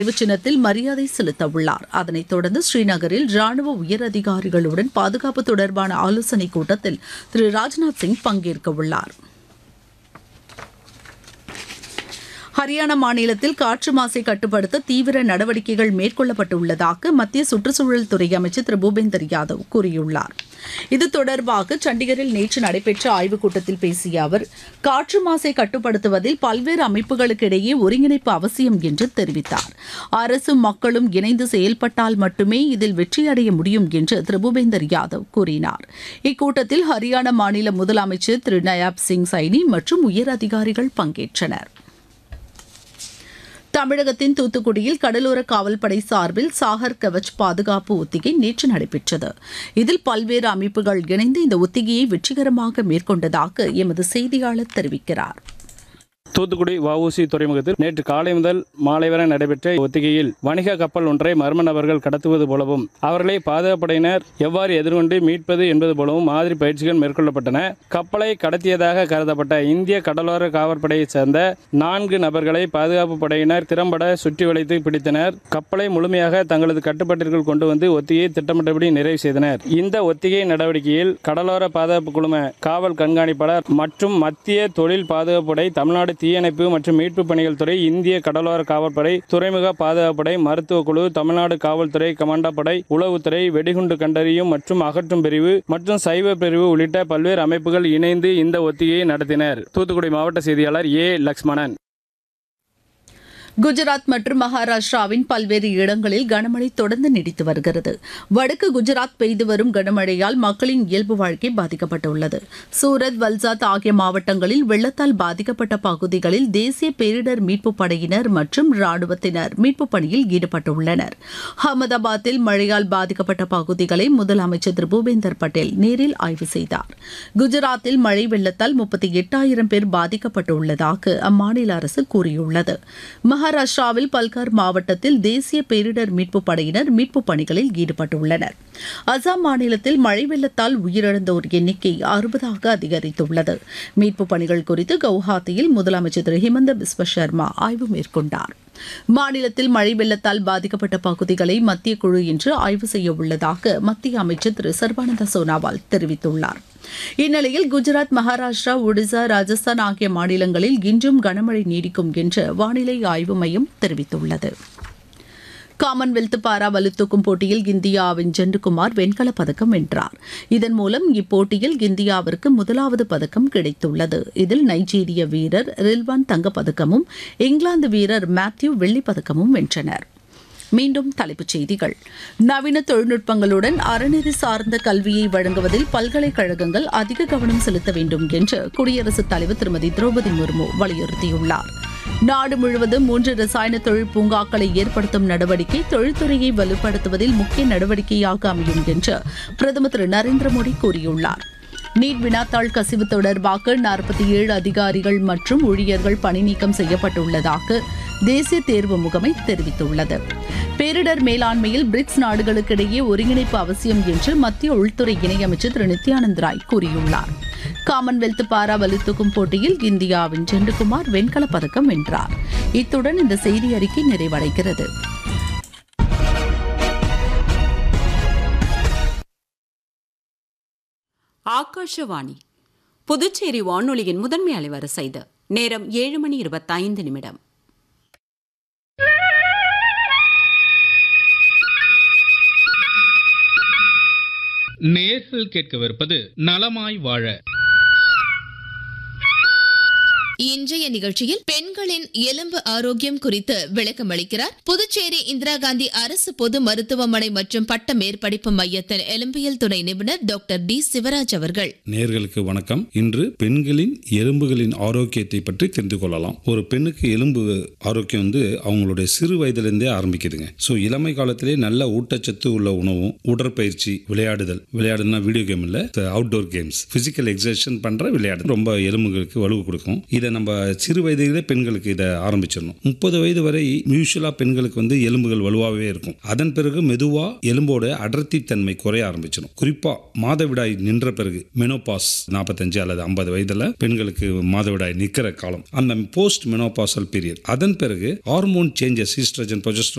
நினைவு சின்னத்தில் மரியாதை செலுத்த உள்ளார் அதனைத் தொடர்ந்து ஸ்ரீநகரில் ராணுவ உயரதிகாரிகளுடன் பாதுகாப்பு தொடர்பான ஆலோசனைக் கூட்டத்தில் திரு ராஜ்நாத் சிங் பங்கேற்க உள்ளார் ஹரியானா மாநிலத்தில் காற்று மாசை கட்டுப்படுத்த தீவிர நடவடிக்கைகள் மேற்கொள்ளப்பட்டுள்ளதாக மத்திய சுற்றுச்சூழல் துறை அமைச்சர் திரு பூபேந்தர் யாதவ் கூறியுள்ளார் இது தொடர்பாக சண்டிகரில் நேற்று நடைபெற்ற ஆய்வுக் கூட்டத்தில் பேசிய அவர் காற்று மாசை கட்டுப்படுத்துவதில் பல்வேறு அமைப்புகளுக்கு இடையே ஒருங்கிணைப்பு அவசியம் என்று தெரிவித்தார் அரசும் மக்களும் இணைந்து செயல்பட்டால் மட்டுமே இதில் வெற்றியடைய முடியும் என்று திரு பூபேந்தர் யாதவ் கூறினார் இக்கூட்டத்தில் ஹரியானா மாநில முதலமைச்சர் திரு நயாப் சிங் சைனி மற்றும் உயர் அதிகாரிகள் பங்கேற்றனர் தமிழகத்தின் தூத்துக்குடியில் கடலோர காவல்படை சார்பில் சாகர் கவச் பாதுகாப்பு ஒத்திகை நேற்று நடைபெற்றது இதில் பல்வேறு அமைப்புகள் இணைந்து இந்த ஒத்திகையை வெற்றிகரமாக மேற்கொண்டதாக எமது செய்தியாளர் தெரிவிக்கிறார் தூத்துக்குடி வஉசி துறைமுகத்தில் நேற்று காலை முதல் மாலை வரை நடைபெற்ற ஒத்திகையில் வணிக கப்பல் ஒன்றை மர்ம நபர்கள் கடத்துவது போலவும் அவர்களை பாதுகாப்படையினர் எவ்வாறு எதிர்கொண்டு மீட்பது என்பது போலவும் மாதிரி பயிற்சிகள் மேற்கொள்ளப்பட்டன கப்பலை கடத்தியதாக கருதப்பட்ட இந்திய கடலோர காவற்படையைச் சேர்ந்த நான்கு நபர்களை பாதுகாப்பு படையினர் திறம்பட சுற்றி வளைத்து பிடித்தனர் கப்பலை முழுமையாக தங்களது கட்டுப்பாட்டிற்குள் கொண்டு வந்து ஒத்திகையை திட்டமிட்டபடி நிறைவு செய்தனர் இந்த ஒத்திகை நடவடிக்கையில் கடலோர பாதுகாப்பு குழும காவல் கண்காணிப்பாளர் மற்றும் மத்திய தொழில் பாதுகாப்பு படை தமிழ்நாடு தீயணைப்பு மற்றும் மீட்பு பணிகள் துறை இந்திய கடலோர காவல்படை துறைமுக பாதுகாப்புப்படை மருத்துவ குழு தமிழ்நாடு காவல்துறை கமாண்டா படை உளவுத்துறை வெடிகுண்டு கண்டறியும் மற்றும் அகற்றும் பிரிவு மற்றும் சைவ பிரிவு உள்ளிட்ட பல்வேறு அமைப்புகள் இணைந்து இந்த ஒத்திகையை நடத்தினர் தூத்துக்குடி மாவட்ட செய்தியாளர் ஏ லக்ஷ்மணன் குஜராத் மற்றும் மகாராஷ்டிராவின் பல்வேறு இடங்களில் கனமழை தொடர்ந்து நீடித்து வருகிறது வடக்கு குஜராத் பெய்து வரும் கனமழையால் மக்களின் இயல்பு வாழ்க்கை பாதிக்கப்பட்டுள்ளது சூரத் வல்சாத் ஆகிய மாவட்டங்களில் வெள்ளத்தால் பாதிக்கப்பட்ட பகுதிகளில் தேசிய பேரிடர் மீட்புப் படையினர் மற்றும் ராணுவத்தினர் மீட்புப் பணியில் ஈடுபட்டுள்ளனர் அகமதாபாத்தில் மழையால் பாதிக்கப்பட்ட பகுதிகளை முதலமைச்சர் திரு பூபேந்தர் பட்டேல் நேரில் ஆய்வு செய்தார் குஜராத்தில் மழை வெள்ளத்தால் முப்பத்தி எட்டாயிரம் பேர் பாதிக்கப்பட்டுள்ளதாக அம்மாநில அரசு கூறியுள்ளது மகாராஷ்டிராவில் பல்கார் மாவட்டத்தில் தேசிய பேரிடர் மீட்புப் படையினர் மீட்புப் பணிகளில் ஈடுபட்டுள்ளனர் அசாம் மாநிலத்தில் மழை வெள்ளத்தால் உயிரிழந்தோர் எண்ணிக்கை அறுபதாக அதிகரித்துள்ளது மீட்புப் பணிகள் குறித்து கவுஹாத்தியில் முதலமைச்சர் திரு ஹிமந்த பிஸ்வ சர்மா ஆய்வு மேற்கொண்டார் மாநிலத்தில் மழை வெள்ளத்தால் பாதிக்கப்பட்ட பகுதிகளை மத்திய குழு இன்று ஆய்வு செய்ய உள்ளதாக மத்திய அமைச்சர் திரு சர்பானந்த சோனாவால் தெரிவித்துள்ளார் இந்நிலையில் குஜராத் மகாராஷ்டிரா ஒடிசா ராஜஸ்தான் ஆகிய மாநிலங்களில் இன்றும் கனமழை நீடிக்கும் என்று வானிலை ஆய்வு மையம் தெரிவித்துள்ளது காமன்வெல்த் பாரா வலுத்தூக்கும் போட்டியில் இந்தியாவின் ஜெண்டுகுமார் வெண்கலப் பதக்கம் வென்றார் இதன் மூலம் இப்போட்டியில் இந்தியாவிற்கு முதலாவது பதக்கம் கிடைத்துள்ளது இதில் நைஜீரிய வீரர் ரில்வான் தங்கப்பதக்கமும் இங்கிலாந்து வீரர் மேத்யூ வெள்ளிப் பதக்கமும் வென்றனர் மீண்டும் தலைப்புச் செய்திகள் நவீன தொழில்நுட்பங்களுடன் அறநெறி சார்ந்த கல்வியை வழங்குவதில் பல்கலைக்கழகங்கள் அதிக கவனம் செலுத்த வேண்டும் என்று குடியரசுத் தலைவர் திருமதி திரௌபதி முர்மு வலியுறுத்தியுள்ளார் நாடு முழுவதும் மூன்று ரசாயன தொழில் பூங்காக்களை ஏற்படுத்தும் நடவடிக்கை தொழில்துறையை வலுப்படுத்துவதில் முக்கிய நடவடிக்கையாக அமையும் என்று பிரதமர் திரு நரேந்திர மோடி கூறியுள்ளார் நீட் வினாத்தாள் கசிவு தொடர்பாக நாற்பத்தி ஏழு அதிகாரிகள் மற்றும் ஊழியர்கள் பணி நீக்கம் செய்யப்பட்டுள்ளதாக தேசிய தேர்வு முகமை தெரிவித்துள்ளது பேரிடர் மேலாண்மையில் பிரிக்ஸ் நாடுகளுக்கிடையே ஒருங்கிணைப்பு அவசியம் என்று மத்திய உள்துறை இணையமைச்சர் திரு நித்யானந்த் ராய் கூறியுள்ளார் காமன்வெல்த் பாரா வலுத்தூக்கும் போட்டியில் இந்தியாவின் செண்டுகுமார் வெண்கலப் பதக்கம் வென்றார் இத்துடன் இந்த செய்தி அறிக்கை நிறைவடைகிறது ஆகாஷவாணி புதுச்சேரி வானொலியின் முதன்மை அலைவரிசை இது நேரம் ஏழு மணி இருபத்தைந்து நிமிடம் நேர்கள் கேட்கவிருப்பது நலமாய் வாழ இன்றைய நிகழ்ச்சியில் பெண்களின் எலும்பு ஆரோக்கியம் குறித்து விளக்கம் அளிக்கிறார் புதுச்சேரி இந்திரா காந்தி அரசு பொது மருத்துவமனை மற்றும் பட்ட மேற்படிப்பு மையத்தின் எலும்பியல் துணை நிபுணர் டாக்டர் டி சிவராஜ் அவர்கள் நேர்களுக்கு வணக்கம் இன்று பெண்களின் எலும்புகளின் ஆரோக்கியத்தை பற்றி தெரிந்து கொள்ளலாம் ஒரு பெண்ணுக்கு எலும்பு ஆரோக்கியம் வந்து அவங்களுடைய சிறு வயதிலிருந்தே ஆரம்பிக்குதுங்க ஸோ இளமை காலத்திலே நல்ல ஊட்டச்சத்து உள்ள உணவும் உடற்பயிற்சி விளையாடுதல் விளையாடுனா வீடியோ கேம் இல்ல அவுட்டோர் கேம்ஸ் பிசிக்கல் எக்ஸசைஸ் பண்ற விளையாடு ரொம்ப எலும்புகளுக்கு வலுவு கொடுக்கும் இதை நம்ம சிறு வயதிலே பெண்கள் பெண்களுக்கு இதை ஆரம்பிச்சிடணும் முப்பது வயது வரை யூஸ்வலாக பெண்களுக்கு வந்து எலும்புகள் வலுவாகவே இருக்கும் அதன் பிறகு மெதுவாக எலும்போட அடர்த்தி தன்மை குறைய ஆரம்பிச்சிடும் குறிப்பாக மாதவிடாய் நின்ற பிறகு மெனோபாஸ் நாற்பத்தஞ்சு அல்லது ஐம்பது வயதில் பெண்களுக்கு மாதவிடாய் நிற்கிற காலம் அந்த போஸ்ட் மெனோபாசல் பீரியட் அதன் பிறகு ஹார்மோன் சேஞ்சஸ் ஈஸ்ட்ரஜன் ப்ரொஜெஸ்ட்ரான்